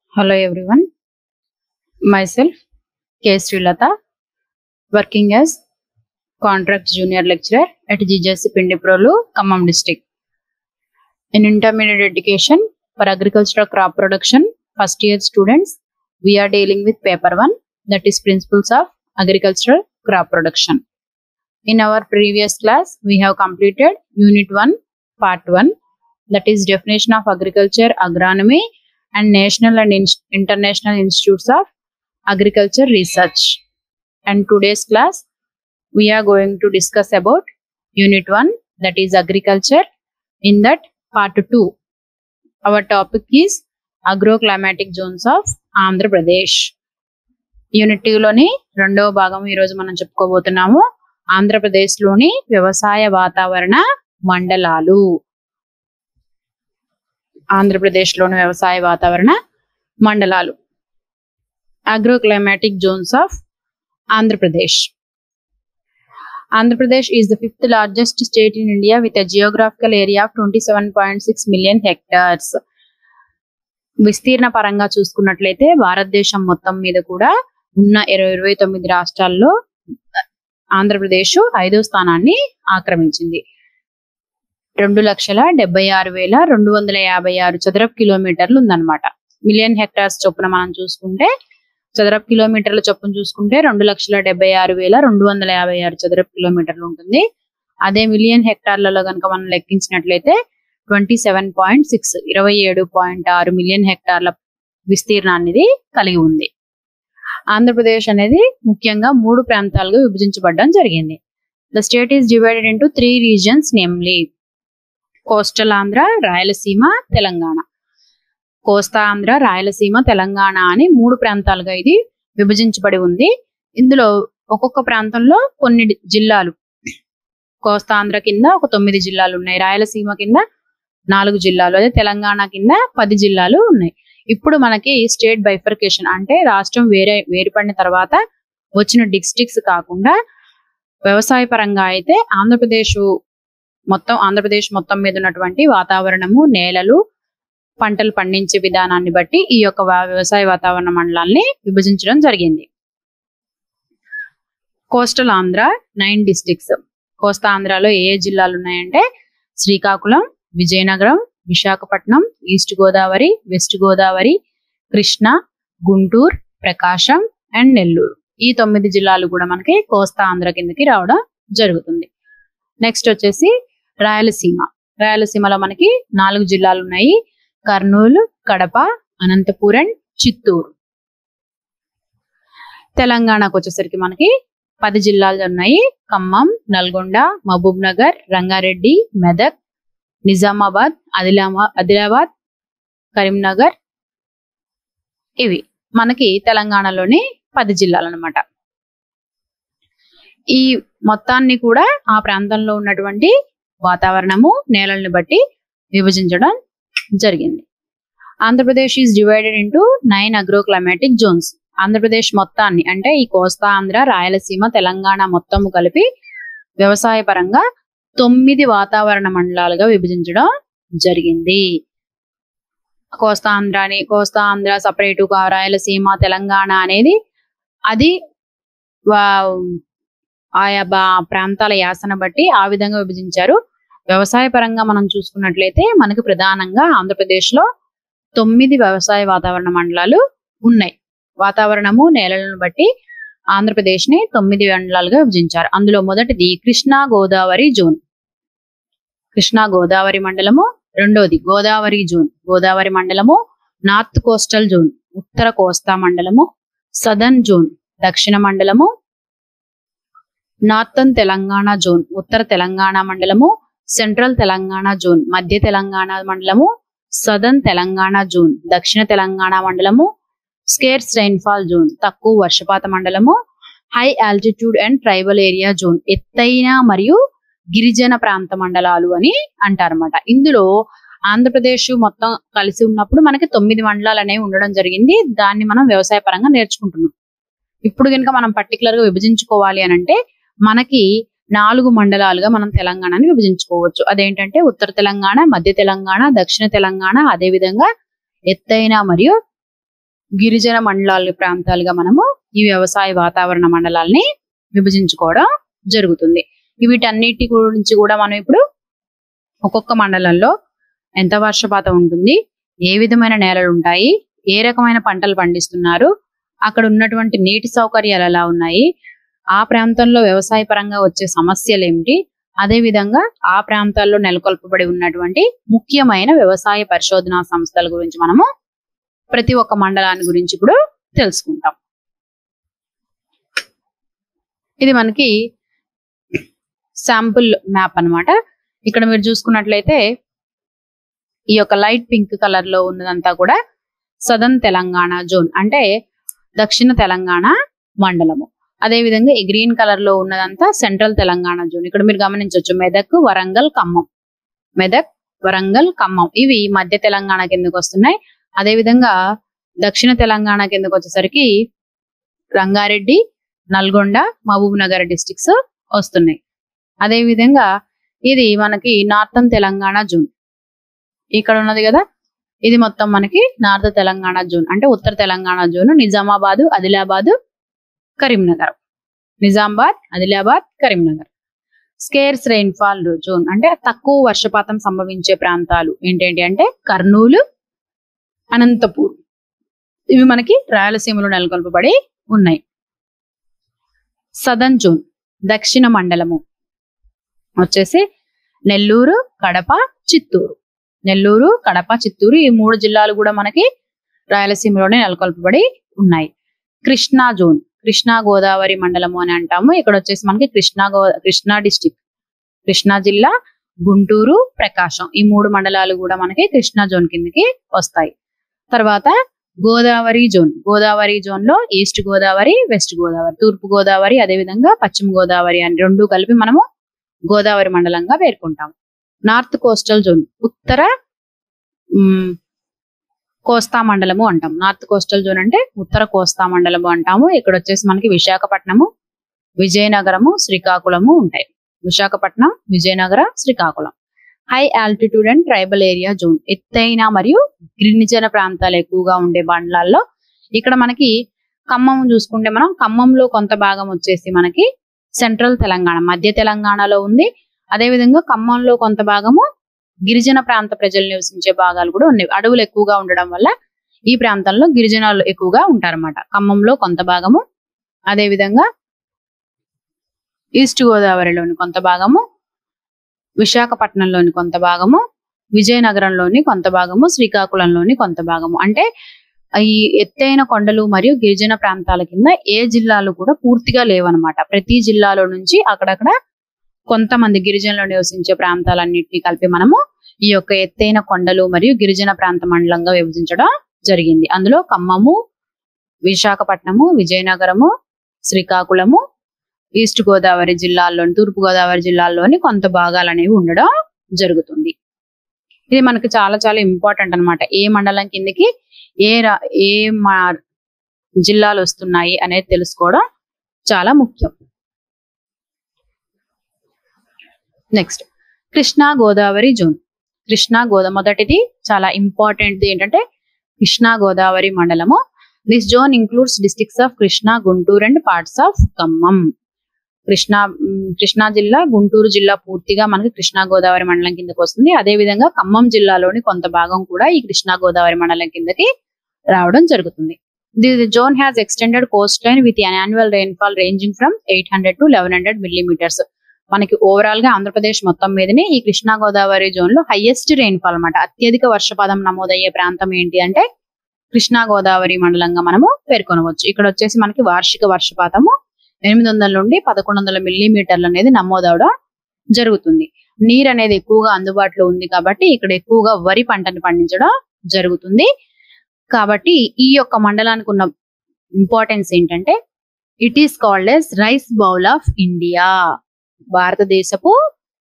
Hello everyone. Myself, K. Srilata, working as contract junior lecturer at GJC Pindiprolu, Khammam district. In intermediate education for agricultural crop production, first year students, we are dealing with paper one, that is principles of agricultural crop production. In our previous class, we have completed unit one, part one, that is definition of agriculture, agronomy, and national and in- international institutes of agriculture research. And today's class, we are going to discuss about unit 1 that is agriculture. In that part 2, our topic is agroclimatic zones of Andhra Pradesh. Unit లోని రెండవ భాగం ఈ రోజు మనం చెప్పుకోబోతున్నాము ఆంధ్రప్రదేశ్ లోని వ్యవసాయ వాతావరణ మండలాలు ఆంధ్రప్రదేశ్ లోని వ్యవసాయ వాతావరణ మండలాలు agroclimatic zones of Andhra Pradesh Andhra Pradesh is the fifth largest state in India with a geographical area of twenty seven point six million hectares విస్తీర్ణ పరంగా చూసుకున్నట్లయితే భారతదేశం మొత్తం మీద కూడా ఉన్న ఇరవై ఇరవై తొమ్మిది రాష్ట్రాల్లో ఆంధ్రప్రదేశ్ ఐదో స్థానాన్ని ఆక్రమించింది రెండు లక్షల డెబ్బై ఆరు వేల రెండు వందల యాభై ఆరు చదరపు కిలోమీటర్లు ఉందన్నమాట మిలియన్ హెక్టార్స్ చొప్పున మనం చూసుకుంటే చదరపు కిలోమీటర్ల చొప్పున చూసుకుంటే రెండు లక్షల డెబ్బై ఆరు వేల రెండు వందల యాభై ఆరు చదరపు కిలోమీటర్లు ఉంటుంది అదే మిలియన్ హెక్టార్లలో కనుక మనం లెక్కించినట్లయితే ట్వంటీ సెవెన్ పాయింట్ సిక్స్ ఇరవై ఏడు పాయింట్ ఆరు మిలియన్ హెక్టార్ల విస్తీర్ణాన్ని కలిగి ఉంది ఆంధ్రప్రదేశ్ అనేది ముఖ్యంగా మూడు ప్రాంతాలుగా విభజించబడడం జరిగింది the state is divided into three regions namely coastal Andhra Rayalaseema Telangana Kosta Andhra Rayalaseema Telangana అని మూడు ప్రాంతాలుగా ఇది విభజించబడి ఉంది ఇందులో ఒక్కొక్క ప్రాంతంలో కొన్ని డి- జిల్లాలు కోస్తా ఆంధ్ర కింద ఒక తొమ్మిది జిల్లాలు ఉన్నాయి రాయలసీమ కింద నాలుగు జిల్లాలు అదే తెలంగాణ కింద పది జిల్లాలు ఉన్నాయి ఇప్పుడు మనకి స్టేట్ బైఫర్కేషన్ అంటే రాష్ట్రం వేరే వేరుపడిన తర్వాత వచ్చిన డిస్ట్రిక్ట్స్ కాకుండా వ్యవసాయ పరంగా అయితే ఆంధ్రప్రదేశ్ మొత్తం ఆంధ్రప్రదేశ్ మొత్తం మీద ఉన్నటువంటి వాతావరణము నేలలు పంటలు పండించే విధానాన్ని బట్టి ఈ యొక్క వా- వ్యవసాయ వాతావరణ మండలాల్ని విభజించడం జరిగింది coastal Andhra nine districts Kosta ఆంధ్రాలో ఏ ఏ జిల్లాలు ఉన్నాయంటే Srikakulam Vizianagaram Visakhapatnam east Godavari west Godavari Krishna Guntur Prakasam and Nellore ఈ తొమ్మిది జిల్లాలు కూడా మనకి కోస్తా ఆంధ్ర కిందకి రావడం జరుగుతుంది నెక్స్ట్ వచ్చేసి రాయలసీమ రాయలసీమలో మనకి నాలుగు జిల్లాలు ఉన్నాయి కర్నూలు కడప అనంతపురం చిత్తూరు తెలంగాణకు వచ్చేసరికి మనకి పది జిల్లాలు ఉన్నాయి ఖమ్మం నల్గొండ మహబూబ్ నగర్ రంగారెడ్డి మెదక్ నిజామాబాద్ ఆదిలామా ఆదిలాబాద్ కరీంనగర్ ఇవి మనకి తెలంగాణలోని పది జిల్లాలు అనమాట ఈ మొత్తాన్ని కూడా ఆ ప్రాంతంలో ఉన్నటువంటి వాతావరణము నేలల్ని బట్టి విభజించడం జరిగింది Andhra Pradesh is divided into nine agroclimatic zones Andhra Pradesh మొత్తాన్ని అంటే ఈ కోస్తా ఆంధ్ర రాయలసీమ తెలంగాణ మొత్తము కలిపి వ్యవసాయ పరంగా తొమ్మిది వాతావరణ మండలాలుగా విభజించడం జరిగింది కోస్తా ఆంధ్రాని కోస్తా ఆంధ్ర సపరేటు రాయలసీమ తెలంగాణ అనేది అది వా- ఆయా బా- ప్రాంతాల యాసన బట్టి ఆ విధంగా విభజించారు వ్యవసాయ పరంగా మనం చూసుకున్నట్లయితే మనకు ప్రధానంగా ఆంధ్రప్రదేశ్ లో తొమ్మిది వ్యవసాయ వాతావరణ మండలాలు ఉన్నాయి వాతావరణము నేలలను బట్టి ఆంధ్రప్రదేశ్ ని తొమ్మిది మండలాలుగా విభజించారు అందులో మొదటిది కృష్ణా గోదావరి జోన్ కృష్ణా గోదావరి మండలము రెండోది గోదావరి జోన్ గోదావరి మండలము నార్త్ కోస్టల్ జోన్ ఉత్తర కోస్తా మండలము సదర్న్ జోన్ దక్షిణ మండలము నార్థన్ తెలంగాణ జోన్ ఉత్తర తెలంగాణ మండలము సెంట్రల్ తెలంగాణ జోన్ మధ్య తెలంగాణ మండలము సదర్న్ తెలంగాణ జోన్ దక్షిణ తెలంగాణ మండలము స్కేర్స్ రైన్ఫాల్ జోన్ తక్కువ వర్షపాత మండలము high altitude and tribal area zone ఎత్తైన మరియు గిరిజన ప్రాంత మండలాలు అని అంటారన్నమాట ఇందులో ఆంధ్రప్రదేశ్ మొత్తం కలిసి ఉన్నప్పుడు మనకి తొమ్మిది మండలాలు అనేవి ఉండడం జరిగింది దాన్ని మనం వ్యవసాయ పరంగా నేర్చుకుంటున్నాం ఇప్పుడు కనుక మనం పర్టికులర్ గా విభజించుకోవాలి అని అంటే మనకి నాలుగు మండలాలుగా మనం తెలంగాణని విభజించుకోవచ్చు అదేంటంటే ఉత్తర తెలంగాణ మధ్య తెలంగాణ దక్షిణ తెలంగాణ అదే విధంగా ఎత్తైన మరియు గిరిజన మండలాల ప్రాంతాలుగా మనము ఈ వ్యవసాయ వాతావరణ మండలాల్ని విభజించుకోవడం జరుగుతుంది వీటన్నిటి గురించి కూడా మనం ఇప్పుడు ఒక్కొక్క మండలంలో ఎంత వర్షపాతం ఉంటుంది ఏ విధమైన నేలలు ఉంటాయి ఏ రకమైన పంటలు పండిస్తున్నారు అక్కడ ఉన్నటువంటి నీటి సౌకర్యాలు ఎలా ఉన్నాయి ఆ ప్రాంతంలో వ్యవసాయ పరంగా వచ్చే సమస్యలు ఏమిటి అదే విధంగా ఆ ప్రాంతాల్లో నెలకొల్పబడి ఉన్నటువంటి ముఖ్యమైన వ్యవసాయ పరిశోధనా సంస్థల గురించి మనము ప్రతి ఒక్క మండలాన్ని గురించి ఇప్పుడు తెలుసుకుంటాం ఇది మనకి శాంపుల్ మ్యాప్ అన్నమాట ఇక్కడ మీరు చూసుకున్నట్లయితే ఈ యొక్క లైట్ పింక్ కలర్ లో ఉన్నదంతా కూడా సదన్ తెలంగాణ జోన్ అంటే దక్షిణ తెలంగాణ మండలము అదే విధంగా ఈ గ్రీన్ కలర్ లో ఉన్నదంతా సెంట్రల్ తెలంగాణ జోన్ ఇక్కడ మీరు గమనించవచ్చు మెదక్ వరంగల్ ఖమ్మం మెదక్ వరంగల్ ఖమ్మం ఇవి మధ్య తెలంగాణ కిందకు వస్తున్నాయి అదే విధంగా దక్షిణ తెలంగాణ కిందకు వచ్చేసరికి రంగారెడ్డి నల్గొండ మహబూబ్ నగర్ డిస్టిక్స్ వస్తున్నాయి అదే విధంగా ఇది మనకి నార్థన్ తెలంగాణ జోన్ ఇక్కడ ఉన్నది కదా ఇది మొత్తం మనకి నార్త్ తెలంగాణ జోన్ అంటే ఉత్తర Telangana zone Nizamabad Adilabad Karimnagar Nizamabad Adilabad Karimnagar scarce rainfall zone అంటే తక్కువ వర్షపాతం సంభవించే ప్రాంతాలు ఏంటంటి అంటే కర్నూలు అనంతపూర్ ఇవి మనకి రాయలసీమలో నెలకొల్పబడి ఉన్నాయి సదన్ జోన్ దక్షిణ మండలము వచ్చేసి నెల్లూరు కడప చిత్తూరు నెల్లూరు కడప చిత్తూరు ఈ మూడు జిల్లాలు కూడా మనకి రాయలసీమలోనే నెలకొల్పబడి ఉన్నాయి కృష్ణా జోన్ కృష్ణా గోదావరి మండలము అని అంటాము ఇక్కడ వచ్చేసి మనకి కృష్ణా గో కృష్ణా డిస్టిక్ కృష్ణా జిల్లా గుంటూరు ప్రకాశం ఈ మూడు మండలాలు కూడా మనకి కృష్ణా జోన్ కిందకి వస్తాయి తర్వాత గోదావరి జోన్ గోదావరి జోన్ లో ఈస్ట్ గోదావరి వెస్ట్ గోదావరి తూర్పు గోదావరి అదే విధంగా పశ్చిమ గోదావరి అని రెండు కలిపి మనము గోదావరి మండలంగా పేర్కొంటాం నార్త్ కోస్టల్ జోన్ ఉత్తర మ్, కోస్తా మండలము అంటాం నార్త్ కోస్టల్ జోన్ అంటే ఉత్తర కోస్తా మండలము అంటాము ఇక్కడ వచ్చేసి మనకి విశాఖపట్నము విజయనగరము శ్రీకాకుళము ఉంటాయి Visakhapatnam Vizianagaram Srikakulam high altitude and tribal area zone ఎత్తైన మరియు గిరిజన ప్రాంతాలు ఎక్కువగా ఉండే మండలాల్లో ఇక్కడ మనకి ఖమ్మం చూసుకుంటే మనం ఖమ్మంలో కొంత భాగం వచ్చేసి మనకి సెంట్రల్ తెలంగాణ మధ్య తెలంగాణలో ఉంది అదే విధంగా ఖమ్మంలో కొంత భాగము గిరిజన ప్రాంత ప్రజలు నివసించే భాగాలు కూడా ఉన్నాయి అడవులు ఎక్కువగా ఉండడం వల్ల ఈ ప్రాంతంలో గిరిజనాలు ఎక్కువగా ఉంటారన్నమాట ఖమ్మంలో కొంత భాగము అదే విధంగా ఈస్ట్ గోదావరిలోని కొంత భాగము విశాఖపట్నంలోని కొంత భాగము విజయనగరంలోని కొంత భాగము శ్రీకాకుళంలోని కొంత భాగము అంటే ఈ ఎత్తైన కొండలు మరియు గిరిజన ప్రాంతాల కింద ఏ జిల్లాలు కూడా పూర్తిగా లేవన్నమాట ప్రతి జిల్లాలో నుంచి అక్కడక్కడ కొంతమంది గిరిజనులు నివసించే ప్రాంతాలన్నింటినీ కలిపి మనము ఈ యొక్క ఎత్తైన కొండలు మరియు గిరిజన ప్రాంత మండలంగా విభజించడం జరిగింది అందులో ఖమ్మము విశాఖపట్నము విజయనగరము శ్రీకాకుళము ఈస్ట్ గోదావరి జిల్లాల్లోని తూర్పు గోదావరి జిల్లాల్లోని కొంత భాగాలు అనేవి ఉండడం జరుగుతుంది ఇది మనకు చాలా చాలా ఇంపార్టెంట్ అన్నమాట ఏ మండలం కిందకి ఏ రా- ఏ మా- జిల్లాలు వస్తున్నాయి అనేది తెలుసుకోవడం చాలా ముఖ్యం నెక్స్ట్ కృష్ణా గోదావరి జోన్ కృష్ణా గోదా మొదటిది చాలా ఇంపార్టెంట్ ఏంటంటే కృష్ణా గోదావరి మండలము this zone includes districts of Krishna Guntur and parts of Khammam Krishna మ్, కృష్ణా జిల్లా గుంటూరు జిల్లా పూర్తిగా మనకి కృష్ణా గోదావరి మండలం కిందకి వస్తుంది అదే విధంగా ఖమ్మం జిల్లాలోని కొంత భాగం కూడా ఈ కృష్ణా గోదావరి మండలం కిందకి రావడం జరుగుతుంది the zone has extended coast line with annual rainfall ranging from eight hundred to eleven hundred millimeters మనకి ఓవరాల్ గా ఆంధ్రప్రదేశ్ మొత్తం మీదనే ఈ కృష్ణా గోదావరి జోన్ లో హైయెస్ట్ రెయిన్ఫాల్ అన్నమాట అత్యధిక వర్షపాతం నమోదయ్యే ప్రాంతం ఏంటి అంటే కృష్ణా గోదావరి మండలంగా మనము పేర్కొనవచ్చు ఇక్కడ వచ్చేసి మనకి వార్షిక వర్షపాతము ఎనిమిది వందల నుండి పదకొండు వందల మిల్లీమీటర్లు అనేది నమోదవడం జరుగుతుంది నీరు అనేది ఎక్కువగా అందుబాటులో ఉంది కాబట్టి ఇక్కడ ఎక్కువగా వరి పంటను పండించడం జరుగుతుంది కాబట్టి ఈ యొక్క మండలానికి ఉన్న ఇంపార్టెన్స్ ఏంటంటే it is called as rice bowl of India భారతదేశపు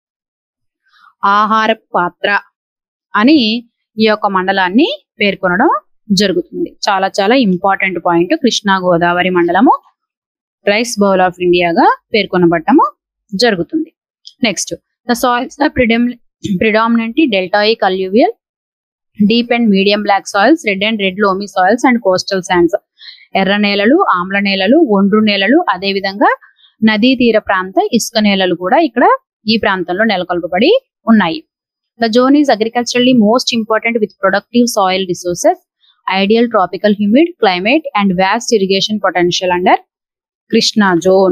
ఆహార పాత్ర అని ఈ యొక్క మండలాన్ని పేర్కొనడం జరుగుతుంది చాలా చాలా ఇంపార్టెంట్ పాయింట్ కృష్ణా గోదావరి మండలము రైస్ బౌల్ ఆఫ్ ఇండియాగా పేర్కొనబడటము జరుగుతుంది next the soils are predominantly deltaic alluvial deep and medium black soils red and red loamy soils and coastal sands ఎర్ర నేలలు ఆమ్ల నేలలు ఒండ్రు నేలలు అదే విధంగా నదీ తీర ప్రాంత ఇసుక నేలలు కూడా ఇక్కడ ఈ ప్రాంతంలో నెలకొల్పబడి ఉన్నాయి the zone is agriculturally most important with productive soil resources ideal tropical humid climate and vast irrigation potential under Krishna zone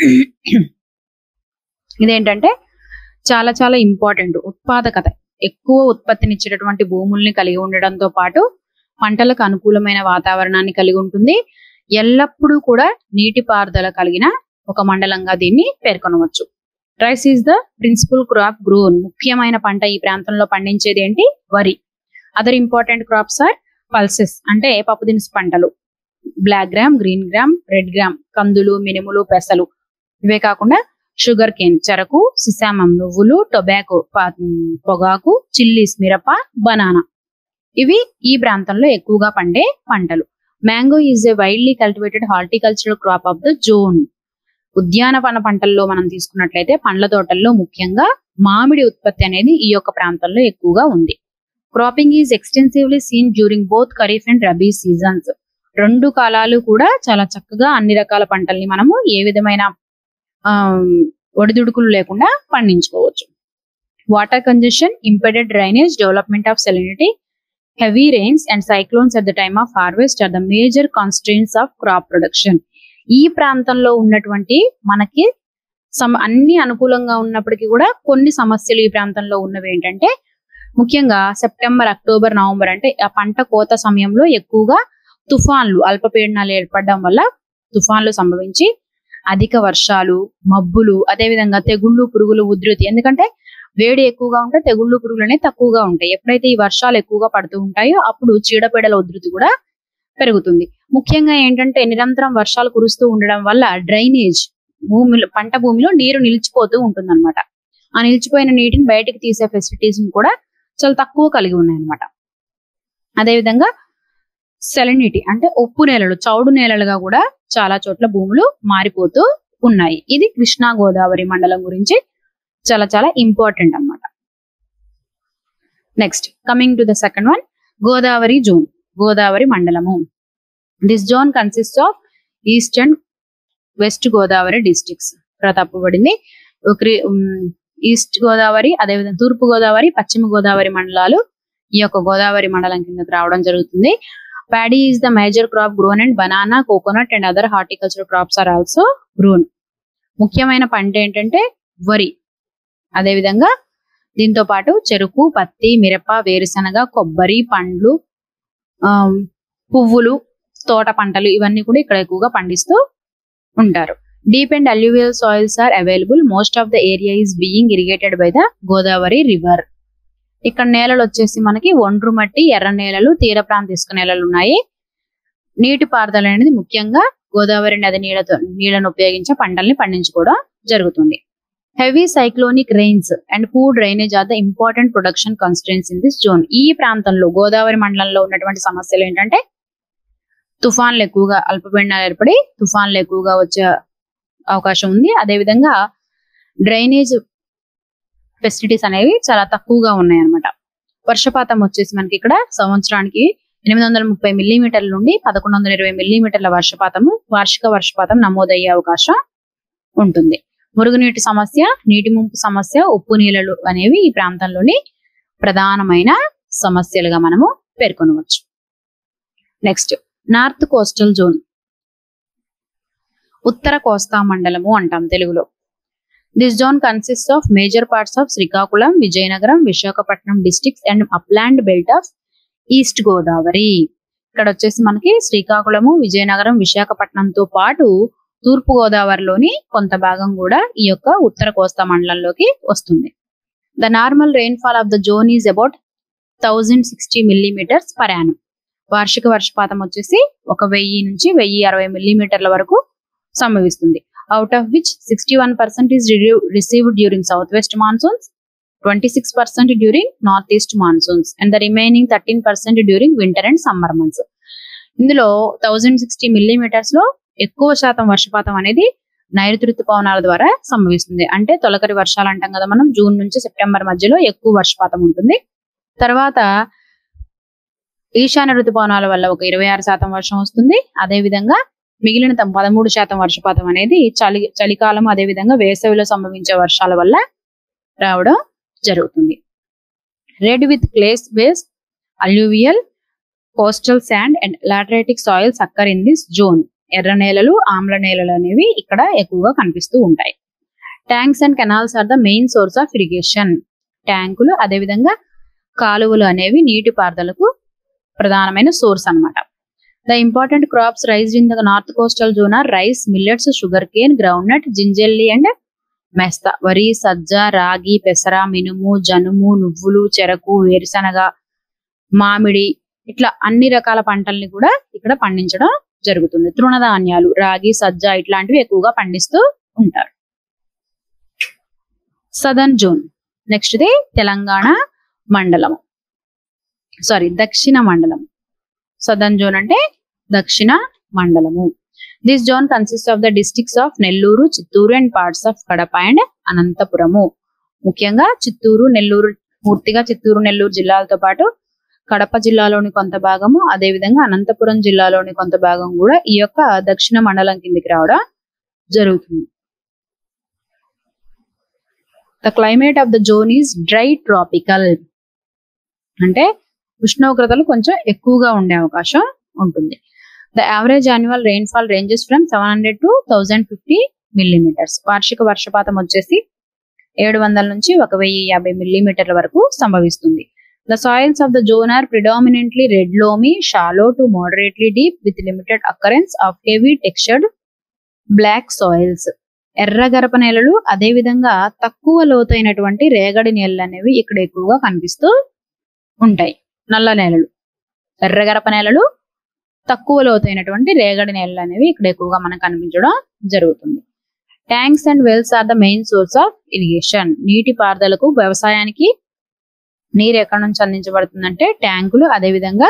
ఇదేంటంటే చాలా చాలా ఇంపార్టెంట్ ఉత్పాదకత ఎక్కువ ఉత్పత్తినిచ్చేటటువంటి భూముల్ని కలిగి ఉండడంతో పాటు పంటలకు అనుకూలమైన వాతావరణాన్ని కలిగి ఉంటుంది ఎల్లప్పుడూ కూడా నీటిపారుదల కలిగిన ఒక మండలంగా దీన్ని పేర్కొనవచ్చు rice is the principal crop grown ముఖ్యమైన పంట ఈ ప్రాంతంలో పండించేది ఏంటి వరి other important crops are pulses అంటే పప్పు దినుసు పంటలు black gram green gram red gram కందులు మినుములు పెసలు ఇవే కాకుండా షుగర్ కేన్ చెరకు సిసామం నువ్వులు టొబాకో పొగాకు చిల్లీస్ మిరప బనానా ఇవి ఈ ప్రాంతంలో ఎక్కువగా పండే పంటలు mango is a widely cultivated horticultural crop of the zone ఉద్యానవన పంటల్లో మనం తీసుకున్నట్లయితే పండ్ల తోటల్లో ముఖ్యంగా మామిడి ఉత్పత్తి అనేది ఈ యొక్క ప్రాంతంలో ఎక్కువగా ఉంది cropping is extensively seen during both kharif and rabi seasons రెండు కాలాలు కూడా చాలా చక్కగా అన్ని రకాల పంటల్ని మనము ఏ విధమైన ఒడిదుడుకులు లేకుండా పండించుకోవచ్చు water congestion impeded drainage development of salinity heavy rains and cyclones at the time of harvest are the major constraints of crop production ఈ ప్రాంతంలో ఉన్నటువంటి మనకి సమ అన్ని అనుకూలంగా ఉన్నప్పటికీ కూడా కొన్ని సమస్యలు ఈ ప్రాంతంలో ఉన్నవి ఏంటంటే ముఖ్యంగా సెప్టెంబర్ అక్టోబర్ నవంబర్ అంటే ఆ పంట కోత సమయంలో ఎక్కువగా తుఫాన్లు అల్పపీడనాలు ఏర్పడడం వల్ల తుఫాన్లు సంభవించి అధిక వర్షాలు మబ్బులు అదేవిధంగా తెగుళ్ళు పురుగులు ఉధృతి ఎందుకంటే వేడి ఎక్కువగా ఉంటే తెగుళ్ళు పురుగులు అనేవి తక్కువగా ఉంటాయి ఎప్పుడైతే ఈ వర్షాలు ఎక్కువగా పడుతూ ఉంటాయో అప్పుడు చీడపీడల ఉధృతి కూడా పెరుగుతుంది ముఖ్యంగా ఏంటంటే నిరంతరం వర్షాలు కురుస్తూ ఉండడం వల్ల డ్రైనేజ్ భూమిలో పంట భూమిలో నీరు నిలిచిపోతూ ఉంటుంది అనమాట ఆ నిలిచిపోయిన నీటిని బయటకు తీసే ఫెసిలిటీస్ కూడా చాలా తక్కువ కలిగి ఉన్నాయి అనమాట అదేవిధంగా సెలనిటీ అంటే ఉప్పు నేలలు చౌడు నేలలుగా కూడా చాలా చోట్ల భూములు మారిపోతూ ఉన్నాయి ఇది కృష్ణా గోదావరి మండలం గురించి చాలా చాలా ఇంపార్టెంట్ అనమాట next coming to the second one Godavari zone Godavari మండలము this zone consist of east and west Godavari districts ఇక్కడ తప్పబడింది ఈస్ట్ గోదావరి అదేవిధంగా తూర్పు గోదావరి పశ్చిమ గోదావరి మండలాలు ఈ యొక్క గోదావరి మండలం కిందకి రావడం జరుగుతుంది paddy is the major crop grown and banana coconut and other horticulture crops are also grown ముఖ్యమైన పంట ఏంటంటే వరి అదేవిధంగా దీంతో పాటు చెరుకు పత్తి మిరప వేరుశనగ కొబ్బరి పండ్లు పువ్వులు తోట పంటలు ఇవన్నీ కూడా ఇక్కడ ఎక్కువగా పండిస్తూ ఉంటారు deep and alluvial soils are available most of the area is being irrigated by the Godavari river ఇక్కడ నేలలు వచ్చేసి మనకి ఒండ్రు మట్టి ఎర్ర నేలలు తీర ప్రాంత ఇసుక నేలలు ఉన్నాయి నీటి పారుదల అనేది ముఖ్యంగా గోదావరి నది నీళ్ళతో నీళ్లను ఉపయోగించే పంటల్ని పండించుకోవడం జరుగుతుంది heavy cyclonic rains and poor drainage are the important production constituents in this zone ఈ ప్రాంతంలో గోదావరి మండలంలో ఉన్నటువంటి సమస్యలు ఏంటంటే తుఫాన్లు ఎక్కువగా అల్పపీడనాలు ఏర్పడి తుఫాన్లు ఎక్కువగా వచ్చే అవకాశం ఉంది అదేవిధంగా డ్రైనేజ్ ఫెసిలిటీస్ అనేవి చాలా తక్కువగా ఉన్నాయి అనమాట వర్షపాతం వచ్చేసి మనకి ఇక్కడ సంవత్సరానికి ఎనిమిది వందల ముప్పై మిల్లీమీటర్ల నుండి పదకొండు వందల ఇరవై మిల్లీమీటర్ల వర్షపాతము వార్షిక వర్షపాతం నమోదయ్యే అవకాశం ఉంటుంది మురుగునీటి సమస్య నీటి ముంపు సమస్య ఉప్పు నీళ్ళలు అనేవి ఈ ప్రాంతంలోని ప్రధానమైన సమస్యలుగా మనము పేర్కొనవచ్చు నెక్స్ట్ నార్త్ కోస్టల్ జోన్ ఉత్తర కోస్తా మండలము అంటాం తెలుగులో this zone consist of major parts of Srikakulam Vizianagaram Visakhapatnam districts and upland belt of east Godavari ఇక్కడ వచ్చేసి మనకి శ్రీకాకుళము విజయనగరం విశాఖపట్నంతో పాటు తూర్పు గోదావరిలోని కొంత భాగం కూడా ఈ యొక్క ఉత్తర కోస్తా మండలంలోకి వస్తుంది the normal rainfall of the zone is about thousand sixty millimeters per annum వార్షిక వర్షపాతం వచ్చేసి ఒక వెయ్యి నుంచి వెయ్యి అరవై మిల్లీమీటర్ల వరకు సంభవిస్తుంది out of which sixty one percent is received during south west monsoons twenty six percent during north east monsoons and the remaining thirteen percent during winter and summer months ఇందులో థౌజండ్ సిక్స్టీ మిల్లీమీటర్స్ లో ఎక్కువ శాతం వర్షపాతం అనేది నైరుతి ఋతుపవనాల ద్వారా సంభవిస్తుంది అంటే తొలకరి వర్షాలు అంటాం కదా మనం జూన్ నుంచి సెప్టెంబర్ మధ్యలో ఎక్కువ వర్షపాతం ఉంటుంది తర్వాత ఈశాన్య ఋతుపవనాల వల్ల ఒక ఇరవై ఆరు శాతం వర్షం వస్తుంది అదే విధంగా మిగిలిన త- పదమూడు శాతం వర్షపాతం అనేది చలి చలికాలం అదే విధంగా వేసవిలో సంభవించే వర్షాల వల్ల రావడం జరుగుతుంది red with clays base alluvial coastal sand and lateritic soils occur in this zone ఎర్ర నేలలు ఆమ్ల నేలలు అనేవి ఇక్కడ ఎక్కువగా కనిపిస్తూ ఉంటాయి tanks and canals are the main source of irrigation ట్యాంకులు అదేవిధంగా కాలువలు అనేవి నీటి పారుదలకు ప్రధానమైన సోర్స్ అన్నమాట the important crops raise in the north coastal zone are rice millets sugar cane ground nut gingelly and mesta వరి సజ్జ రాగి పెసర మినుము జనుము నువ్వులు చెరకు వేరుశనగ మామిడి ఇట్లా అన్ని రకాల పంటల్ని కూడా ఇక్కడ పండించడం జరుగుతుంది తృణధాన్యాలు రాగి సజ్జ ఇట్లాంటివి ఎక్కువగా పండిస్తూ ఉంటారు southern zone next the Telangana మండలం సారీ దక్షిణ మండలం సదర్న్ జోన్ అంటే దక్షిణ మండలము this zone consist of the districts of Nellore Chittoor and parts of Kadapa and Anantapuram ముఖ్యంగా చిత్తూరు నెల్లూరు పూర్తిగా చిత్తూరు నెల్లూరు జిల్లాలతో పాటు కడప జిల్లాలోని కొంత భాగము అదే విధంగా అనంతపురం జిల్లాలోని కొంత భాగం కూడా ఈ యొక్క దక్షిణ మండలం కిందికి రావడం జరుగుతుంది the climate of the zone is dry tropical అంటే ఉష్ణోగ్రతలు కొంచెం ఎక్కువగా ఉండే అవకాశం ఉంటుంది the average annual rainfall ranges from seven hundred to thousand fifty millimeters వార్షిక వర్షపాతం వచ్చేసి ఏడు వందల నుంచి ఒక వెయ్యి యాభై మిల్లీమీటర్ల వరకు సంభవిస్తుంది the soils of the zone are predominantly red loamy shallow to moderately deep with limited occurrence of heavy textured black soils ఎర్ర గరప నేలలు అదే విధంగా తక్కువ లోతైనటువంటి రేగడి నేలలు అనేవి ఇక్కడ ఎక్కువగా కనిపిస్తూ ఉంటాయి నల్ల నేలలు ఎర్ర గరప నేలలు తక్కువ లోతైనటువంటి రేగడి నేలలు అనేవి ఇక్కడ ఎక్కువగా మనకు కనిపించడం జరుగుతుంది tanks and wells are the main source of irrigation నీటి పారుదలకు వ్యవసాయానికి నీరు ఎక్కడి నుంచి అందించబడుతుందంటే ట్యాంకులు అదే విధంగా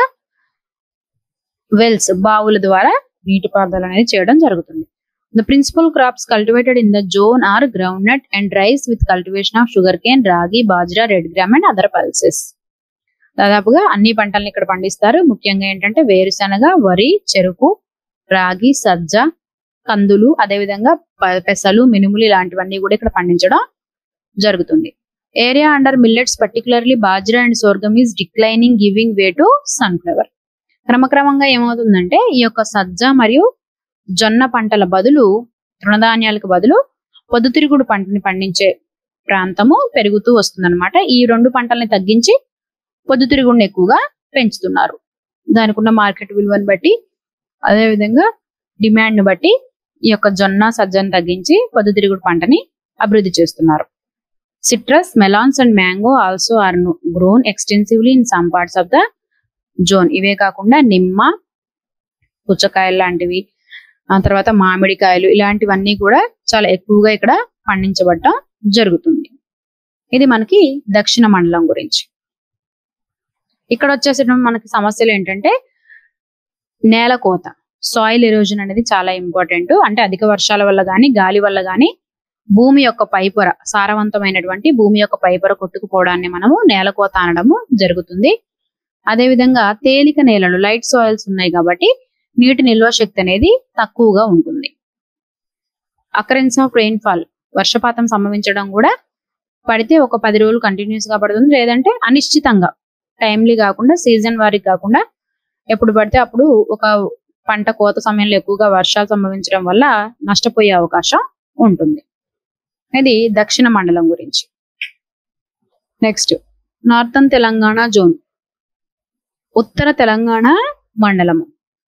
వెల్స్ బావుల ద్వారా నీటి పారుదల అనేది చేయడం జరుగుతుంది the principal crops cultivated in the zone are ground nut and rice with cultivation of sugar cane ragi bajra red gram and other pulses దాదాపుగా అన్ని పంటల్ని ఇక్కడ పండిస్తారు ముఖ్యంగా ఏంటంటే వేరుశనగ వరి చెరుకు రాగి సజ్జ కందులు అదేవిధంగా ప- పెసలు మినుములు ఇలాంటివన్నీ కూడా ఇక్కడ పండించడం జరుగుతుంది area under millets particularly bajra and sorghum is declining giving way to sunflower క్రమక్రమంగా ఏమవుతుందంటే ఈ యొక్క సజ్జ మరియు జొన్న పంటల బదులు తృణధాన్యాలకు బదులు పొద్దుతిరుగుడు పంటని పండించే ప్రాంతము పెరుగుతూ వస్తుందన్నమాట ఈ రెండు పంటల్ని తగ్గించి పొద్దుతిరుగుడిని ఎక్కువగా పెంచుతున్నారు దానికి ఉన్న మార్కెట్ విలువను బట్టి అదే విధంగా డిమాండ్ ని బట్టి ఈ యొక్క జొన్న సజ్జను తగ్గించి పొద్దుతిరుగుడు పంటని అభివృద్ధి చేస్తున్నారు citrus melons and mango also are grown extensively in some parts of the zone ఇవే కాకుండా నిమ్మ పుచ్చకాయలు లాంటివి ఆ తర్వాత మామిడికాయలు ఇలాంటివన్నీ కూడా చాలా ఎక్కువగా ఇక్కడ పండించబడటం జరుగుతుంది ఇది మనకి దక్షిణ మండలం గురించి ఇక్కడ వచ్చేసేటప్పుడు మనకి సమస్యలు ఏంటంటే నేల కోత సాయిల్ ఎరోజన్ అనేది చాలా ఇంపార్టెంట్ అంటే అధిక వర్షాల వల్ల గాని గాలి వల్ల గాని భూమి యొక్క పైపొర సారవంతమైనటువంటి భూమి యొక్క పైపొర కొట్టుకుపోవడాన్ని మనము నేల కోత అనడము జరుగుతుంది అదే విధంగా తేలిక నేలలు లైట్ సాయిల్స్ ఉన్నాయి కాబట్టి నీటి నిల్వ శక్తి అనేది తక్కువగా ఉంటుంది అకరెన్స్ ఆఫ్ రెయిన్ఫాల్ వర్షపాతం సంభవించడం కూడా పడితే ఒక పది రోజులు కంటిన్యూస్ గా పడుతుంది లేదంటే అనిశ్చితంగా టైమ్లీ కాకుండా సీజన్ వారికి కాకుండా ఎప్పుడు పడితే అప్పుడు ఒక పంట కోత సమయంలో ఎక్కువగా వర్షాలు సంభవించడం వల్ల నష్టపోయే అవకాశం ఉంటుంది ఇది దక్షిణ మండలం గురించి నెక్స్ట్ నార్థన్ తెలంగాణ జోన్ ఉత్తర తెలంగాణ మండలము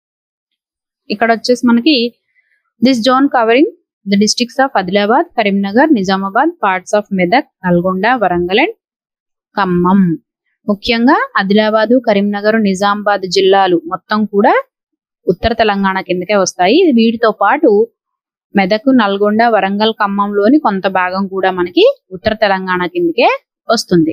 ఇక్కడ వచ్చేసి మనకి this zone covering the districts of Adilabad Karimnagar Nizamabad parts of Medak Nalgonda Warangal and Khammam ముఖ్యంగా ఆదిలాబాదు కరీంనగర్ నిజామాబాద్ జిల్లాలు మొత్తం కూడా ఉత్తర తెలంగాణ కిందకే వస్తాయి వీటితో పాటు మెదక్ నల్గొండ వరంగల్ ఖమ్మంలోని కొంత భాగం కూడా మనకి ఉత్తర తెలంగాణ కిందకే వస్తుంది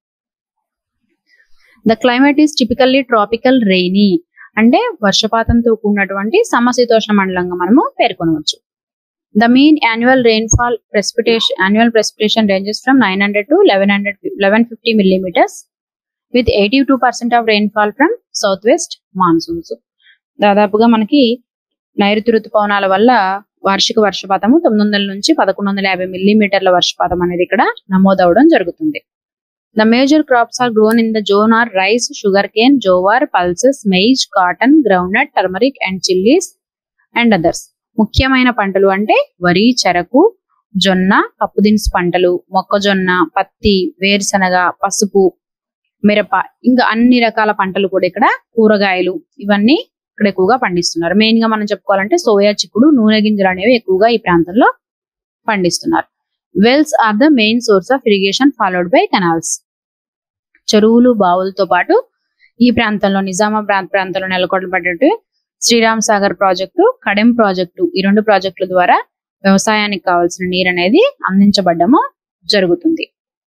the climate is typically tropical rainy అంటే వర్షపాతంతో కూడినటువంటి సమశీతోష్ణ మండలంగా మనము పేర్కొనవచ్చు the mean annual rainfall precipitation annual precipitation ranges from nine hundred to eleven hundred eleven fifty millimeters with eighty two percent of rainfall from south west monsoons దాదాపుగా మనకి నైరుతి ఋతుపవనాల వల్ల వార్షిక వర్షపాతము తొమ్మిది వందల నుంచి పదకొండు వందల యాభై మిల్లీమీటర్ల వర్షపాతం అనేది ఇక్కడ నమోదవడం జరుగుతుంది the major crops are grown in the zone are rice sugar cane jowar pulses maize cotton groundnut turmeric and chillies and others ముఖ్యమైన పంటలు అంటే వరి చెరకు జొన్న పప్పుదినుసు పంటలు మొక్కజొన్న పత్తి వేరుశనగ పసుపు మిరప ఇంకా అన్ని రకాల పంటలు కూడా ఇక్కడ కూరగాయలు ఇవన్నీ ఇక్కడ ఎక్కువగా పండిస్తున్నారు మెయిన్ గా మనం చెప్పుకోవాలంటే సోయా చిక్కుడు నూనె గింజలు అనేవి ఎక్కువగా ఈ ప్రాంతంలో పండిస్తున్నారు wells are the main source of irrigation followed by canals చెరువులు బావులతో పాటు ఈ ప్రాంతంలో నిజామాబాద్ ప్రాంతంలో నెలకొల్పబడ్డట్టు శ్రీరామ్ సాగర్ ప్రాజెక్టు కడెం ప్రాజెక్టు ఈ రెండు ప్రాజెక్టుల ద్వారా వ్యవసాయానికి కావాల్సిన నీరు అనేది అందించబడ్డము జరుగుతుంది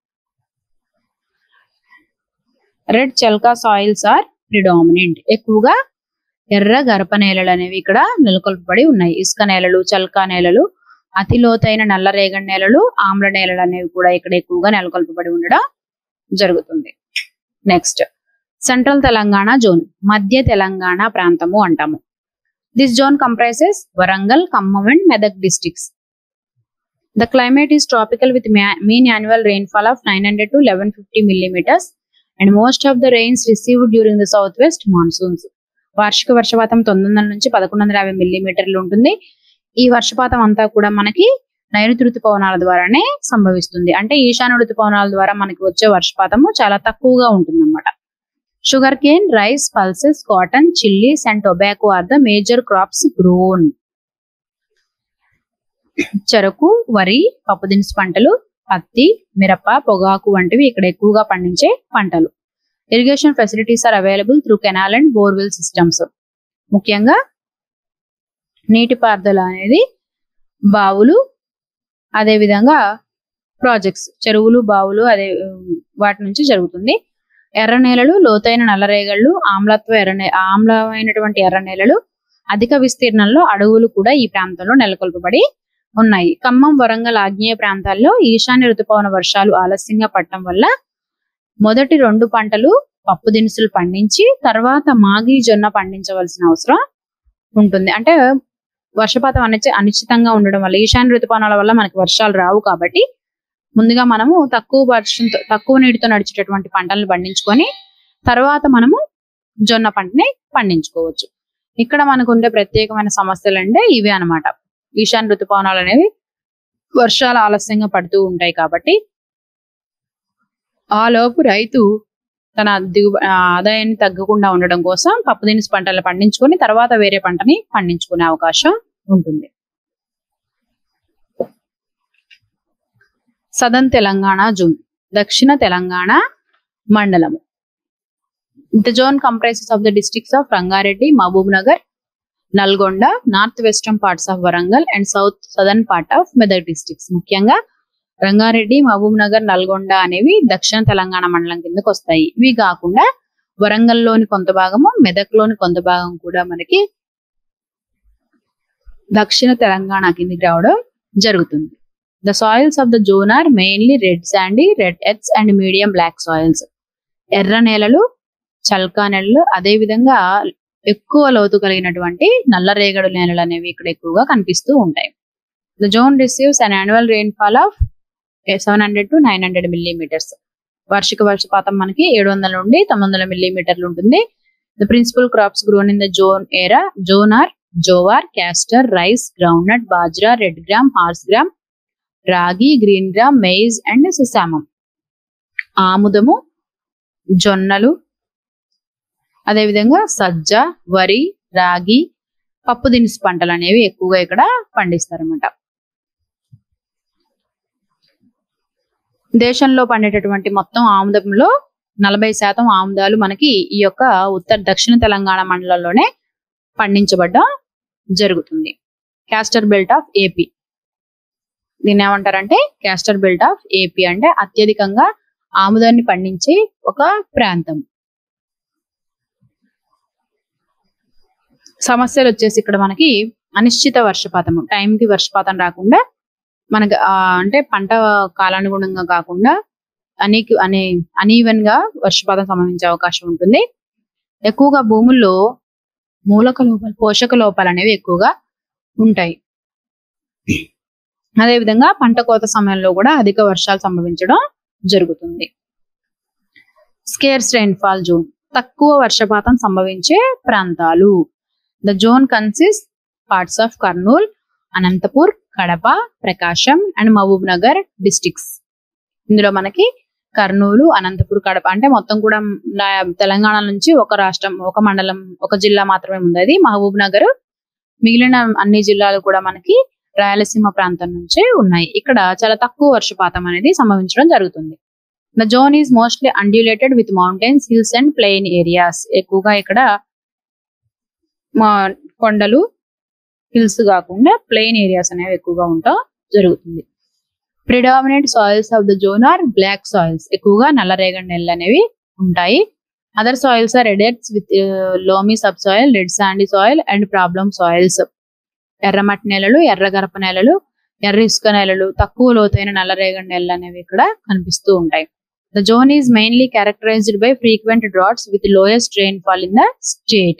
red chalka soils are predominant ఎక్కువగా ఎర్ర గరప నేలలు అనేవి ఇక్కడ నెలకొల్పబడి ఉన్నాయి ఇసుక నేలలు చల్కా నేలలు అతి లోతైన నల్ల రేగడి నేలలు ఆమ్ల నేలలు అనేవి కూడా ఇక్కడ ఎక్కువగా నెలకొల్పబడి ఉండడం జరుగుతుంది నెక్స్ట్ సెంట్రల్ తెలంగాణ జోన్ మధ్య తెలంగాణ ప్రాంతము అంటాము this zone comprises Warangal Khammam and Medak districts the climate is tropical with mean annual rainfall of nine hundred to eleven fifty millimeters and most of the rains received during the south west monsoons వార్షిక వర్షపాతం తొమ్మిది వందల నుంచి పదకొండు వందల యాభై మిల్లీమీటర్లు ఉంటుంది ఈ వర్షపాతం అంతా కూడా మనకి నైరుతి ఋతుపవనాల ద్వారానే సంభవిస్తుంది అంటే ఈశాన్య ఋతుపవనాల ద్వారా మనకి వచ్చే వర్షపాతము చాలా తక్కువగా ఉంటుంది అనమాట sugar cane rice pulses cotton chillies and tobacco are the major crops grown చెరకు వరి పప్పు దినుసు పంటలు పత్తి మిరప పొగాకు వంటివి ఇక్కడ ఎక్కువగా పండించే పంటలు irrigation facilities are available through canal and borewell systems ముఖ్యంగా నీటిపారుదల అనేది బావులు అదే విధంగా ప్రాజెక్ట్స్ చెరువులు బావులు అదే ఉమ్, వాటి నుంచి జరుగుతుంది ఎర్ర నేలలు లోతైన నల్లరేగళ్ళు ఆమ్లత్వ ఎర్ర నే- ఆమ్లమైనటువంటి ఎర్ర నేలలు అధిక విస్తీర్ణంలో అడవులు కూడా ఈ ప్రాంతంలో నెలకొల్పబడి ఉన్నాయి ఖమ్మం వరంగల్ ఆగ్నేయ ప్రాంతాల్లో ఈశాన్య ఋతుపవన వర్షాలు ఆలస్యంగా పడటం వల్ల మొదటి రెండు పంటలు పప్పు దినుసులు పండించి తర్వాత మాగి జొన్న పండించవలసిన అవసరం ఉంటుంది అంటే వర్షపాతం అనిశ్చి అనిశ్చితంగా ఉండడం వల్ల ఈశాన్య ఋతుపవనాల వల్ల మనకి వర్షాలు రావు కాబట్టి ముందుగా మనము తక్కువ వర్షంతో తక్కువ నీటితో నడిచేటటువంటి పంటలను పండించుకొని తర్వాత మనము జొన్న పంటని పండించుకోవచ్చు ఇక్కడ మనకు ఉండే ప్రత్యేకమైన సమస్యలు అంటే ఇవే అన్నమాట ఈశాన్య ఋతుపవనాలు అనేవి వర్షాలు ఆలస్యంగా పడుతూ ఉంటాయి కాబట్టి ఆ లోపు రైతు తన దిగు ఆ, ఆదాయాన్ని తగ్గకుండా ఉండడం కోసం పప్పు దినుసు పంటలు పండించుకొని తర్వాత వేరే పంటని పండించుకునే అవకాశం ఉంటుంది సదన్ తెలంగాణ జోన్ దక్షిణ తెలంగాణ మండలము the zone comprises of the districts of Rangareddy Mahabubnagar Nalgonda north western parts of Warangal and south southern part of Medak districts ముఖ్యంగా రంగారెడ్డి మహబూబ్ నగర్ నల్గొండ అనేవి దక్షిణ తెలంగాణ మండలం కిందకు వస్తాయి ఇవి కాకుండా వరంగల్లోని కొంత భాగము మెదక్లోని కొంత భాగం కూడా మనకి దక్షిణ తెలంగాణ కిందికి రావడం జరుగుతుంది the soils of the zone are mainly red sandy red earths and medium black soils ఎర్ర నేలలు చల్కా నేలలు అదే విధంగా ఎక్కువ లోతు కలిగినటువంటి నల్ల రేగడు నేలలు అనేవి ఇక్కడ ఎక్కువగా కనిపిస్తూ ఉంటాయి the zone receives an annual rainfall of seven hundred to nine hundred millimeters వార్షిక వర్షపాతం మనకి ఏడు వందల నుండి తొమ్మిది వందల మిల్లీమీటర్లు ఉంటుంది the principal crops grown in the zone era zone are jowar castor rice ground nut bajra red gram horse gram ragi green gram maize and sesamum ఆముదము జొన్నలు అదేవిధంగా సజ్జ వరి రాగి పప్పు దినుసు పంటలు అనేవి ఎక్కువగా ఇక్కడ పండిస్తారన్నమాట దేశంలో పండేటటువంటి మొత్తం ఆముదంలో నలభై శాతం ఆముదాలు మనకి ఈ యొక్క ఉత్తర దక్షిణ తెలంగాణ మండలంలోనే పండించబడ్డం జరుగుతుంది క్యాస్టర్ బెల్ట్ ఆఫ్ ఏపీ దీన్ని ఏమంటారంటే క్యాస్టర్ బెల్ట్ ఆఫ్ ఏపీ అంటే అత్యధికంగా ఆముదాన్ని పండించే ఒక ప్రాంతం సమస్యలు వచ్చేసి ఇక్కడ మనకి అనిశ్చిత వర్షపాతము టైంకి వర్షపాతం రాకుండా మనకి ఆ, అంటే పంట కాలానుగుణంగా కాకుండా అనీ అనే అనీవెన్ గా వర్షపాతం సంభవించే అవకాశం ఉంటుంది ఎక్కువగా భూముల్లో మూలక లోపాలు పోషక లోపాలు అనేవి ఎక్కువగా ఉంటాయి అదేవిధంగా పంట కోత సమయంలో కూడా అధిక వర్షాలు సంభవించడం జరుగుతుంది స్కేర్స్ రెయిన్ఫాల్ జోన్ తక్కువ వర్షపాతం సంభవించే ప్రాంతాలు the zone consist parts of Kurnool Anantapur Kadapa Prakasam and Mahabubnagar districts ఇందులో మనకి కర్నూలు అనంతపూర్ కడప అంటే మొత్తం కూడా నా- తెలంగాణ నుంచి ఒక రాష్ట్రం ఒక మండలం ఒక జిల్లా మాత్రమే ఉంది అది మహబూబ్ నగర్ మిగిలిన అన్ని జిల్లాలు కూడా మనకి రాయలసీమ ప్రాంతం నుంచే ఉన్నాయి ఇక్కడ చాలా తక్కువ వర్షపాతం అనేది సంభవించడం జరుగుతుంది the zone is mostly undulated with mountains hills and plain areas ఎక్కువగా ఇక్కడ మా కొండలు హిల్స్ కాకుండా ప్లెయిన్ ఏరియాస్ అనేవి ఎక్కువగా ఉంటా జరుగుతుంది predominant soils of the zone are black soils ఎక్కువగా నల్లరేగడి నెలలు అనేవి ఉంటాయి other soils are red earths with loamy sub soil red sandy soil and problem soils ఎర్రమట్టి నేలలు ఎర్ర గరప నేలలు ఎర్ర ఇసుక నేలలు తక్కువ లోతైన నల్లరేగడి నేలలు అనేవి ఇక్కడ కనిపిస్తూ ఉంటాయి the zone is mainly characterized by frequent droughts with lowest rainfall in the state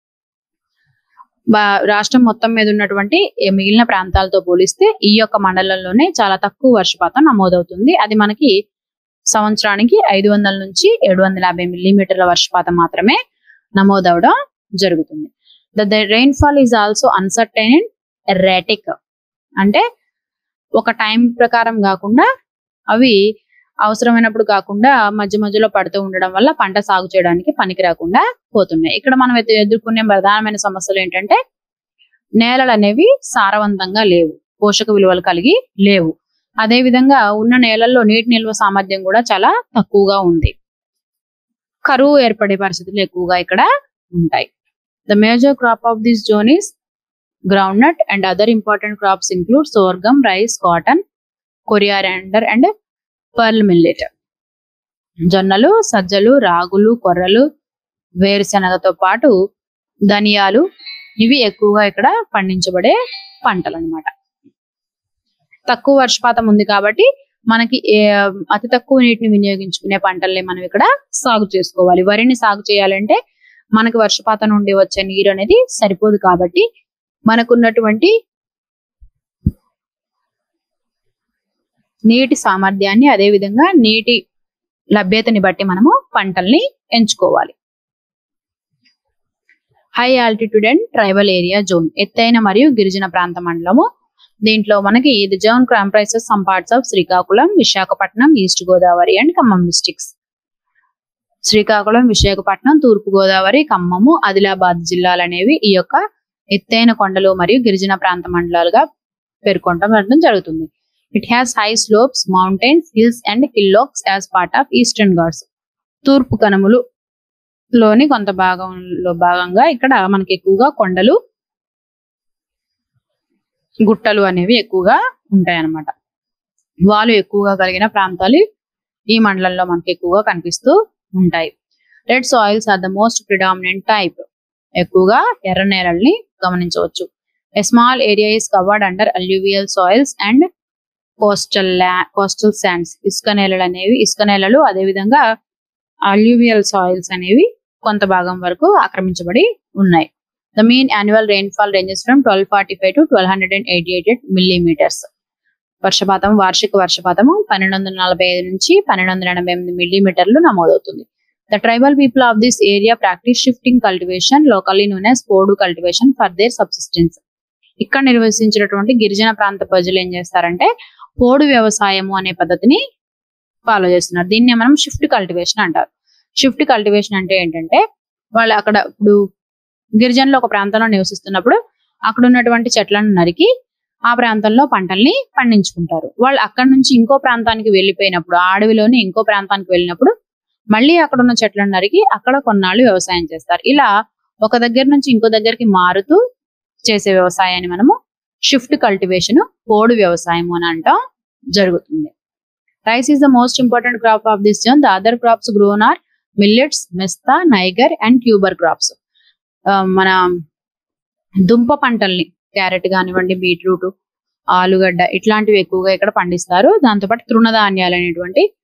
రాష్ట్రం మొత్తం మీద ఉన్నటువంటి ఏ మిగిలిన ప్రాంతాలతో పోలిస్తే ఈ యొక్క మండలంలోనే చాలా తక్కువ వర్షపాతం నమోదవుతుంది అది మనకి సంవత్సరానికి ఐదు వందల నుంచి ఏడు వందల యాభై మిల్లీమీటర్ల వర్షపాతం మాత్రమే నమోదవడం జరుగుతుంది the rainfall is also uncertain and erratic అంటే ఒక టైం ప్రకారం కాకుండా అవి అవసరమైనప్పుడు కాకుండా మధ్య మధ్యలో పడుతూ ఉండడం వల్ల పంట సాగు చేయడానికి పనికి రాకుండా పోతున్నాయి ఇక్కడ మనం ఎదు- ఎదుర్కొనే ప్రధానమైన సమస్యలు ఏంటంటే నేలలు అనేవి సారవంతంగా లేవు పోషక విలువలు కలిగి లేవు అదే విధంగా ఉన్న నేలల్లో నీటి నిల్వ సామర్థ్యం కూడా చాలా తక్కువగా ఉంది కరువు ఏర్పడే పరిస్థితులు ఎక్కువగా ఇక్కడ ఉంటాయి the major crop of this zone is ground nut and other important crops include sorghum rice cotton coriander and pearl millet జొన్నలు సజ్జలు రాగులు కొర్రలు వేరుశనగతో పాటు ధనియాలు ఇవి ఎక్కువగా ఇక్కడ పండించబడే పంటలు అన్నమాట తక్కువ వర్షపాతం ఉంది కాబట్టి మనకి ఏ- అతి తక్కువ నీటిని వినియోగించుకునే పంటల్ని మనం ఇక్కడ సాగు చేసుకోవాలి వరిని సాగు చేయాలంటే మనకి వర్షపాతం నుండి వచ్చే నీరు అనేది సరిపోదు కాబట్టి మనకున్నటువంటి నీటి సామర్థ్యాన్ని అదే విధంగా నీటి లభ్యతని బట్టి మనము పంటల్ని ఎంచుకోవాలి high altitude and tribal area zone ఎత్తైన మరియు గిరిజన ప్రాంత మండలము దీంట్లో మనకి ఇది zone comprises some parts of Srikakulam Visakhapatnam east Godavari and Khammam districts Srikakulam Visakhapatnam తూర్పు గోదావరి ఖమ్మము ఆదిలాబాద్ జిల్లాలు అనేవి ఈ యొక్క ఎత్తైన కొండలు మరియు గిరిజన ప్రాంత మండలాలుగా పేర్కొనడం జరుగుతుంది it has high slopes mountains hills and hillocks as part of Eastern Ghats తూర్పు కనుమలు లోని కొంత భాగంలో భాగంగా ఇక్కడ మనకి ఎక్కువగా కొండలు గుట్టలు అనేవి ఎక్కువగా ఉంటాయి అన్నమాట వాలు ఎక్కువగా కలిగిన ప్రాంతాలు ఈ మండలంలో మనకి ఎక్కువగా కనిపిస్తూ ఉంటాయి red soils are the most predominant type ఎక్కువగా ఎర్ర నేలల్ని గమనించవచ్చు a small area is covered under alluvial soils and coastal coastal sands ఇసుక నేలలు అనేవి ఇసుక నేలలు అదేవిధంగా అల్యూవియల్ సాయిల్స్ అనేవి కొంత భాగం వరకు ఆక్రమించబడి ఉన్నాయి the mean annual rainfall ranges from twelve forty five to twelve hundred and eighty eight millimetres వర్షపాతం వార్షిక వర్షపాతము పన్నెండు వందల నలభై ఐదు నుంచి పన్నెండు వందల ఎనభై ఎనిమిది మిల్లీమీటర్లు నమోదవుతుంది the tribal people of this area practise shifting cultivation locally known as podu cultivation for their subsistence ఇక్కడ నిర్వహించినటువంటి గిరిజన ప్రాంత ప్రజలు ఏం చేస్తారంటే పోడు వ్యవసాయము అనే పద్ధతిని ఫాలో చేస్తున్నారు దీన్ని మనం షిఫ్ట్ కల్టివేషన్ అంటారు షిఫ్ట్ కల్టివేషన్ అంటే ఏంటంటే వాళ్ళు అక్కడ ఇప్పుడు గిరిజనులు ఒక ప్రాంతంలో నివసిస్తున్నప్పుడు అక్కడ ఉన్నటువంటి చెట్లను నరికి ఆ ప్రాంతంలో పంటల్ని పండించుకుంటారు వాళ్ళు అక్కడ నుంచి ఇంకో ప్రాంతానికి వెళ్ళిపోయినప్పుడు ఆ అడవిలోని ఇంకో ప్రాంతానికి వెళ్ళినప్పుడు మళ్ళీ అక్కడ ఉన్న చెట్లను నరికి అక్కడ కొన్నాళ్ళు వ్యవసాయం చేస్తారు ఇలా ఒక దగ్గర నుంచి ఇంకో దగ్గరికి మారుతూ చేసే వ్యవసాయాన్ని మనము షిఫ్ట్ కల్టివేషన్ పోడు వ్యవసాయం అని అంటాం జరుగుతుంది rice is the most important crop of this zone the other crops grown are millets mesta niger and tuber crops మన దుంప పంటల్ని క్యారెట్ కానివ్వండి బీట్రూట్ ఆలుగడ్డ ఇట్లాంటివి ఎక్కువగా ఇక్కడ పండిస్తారు దాంతోపాటు తృణధాన్యాలు అనేటువంటి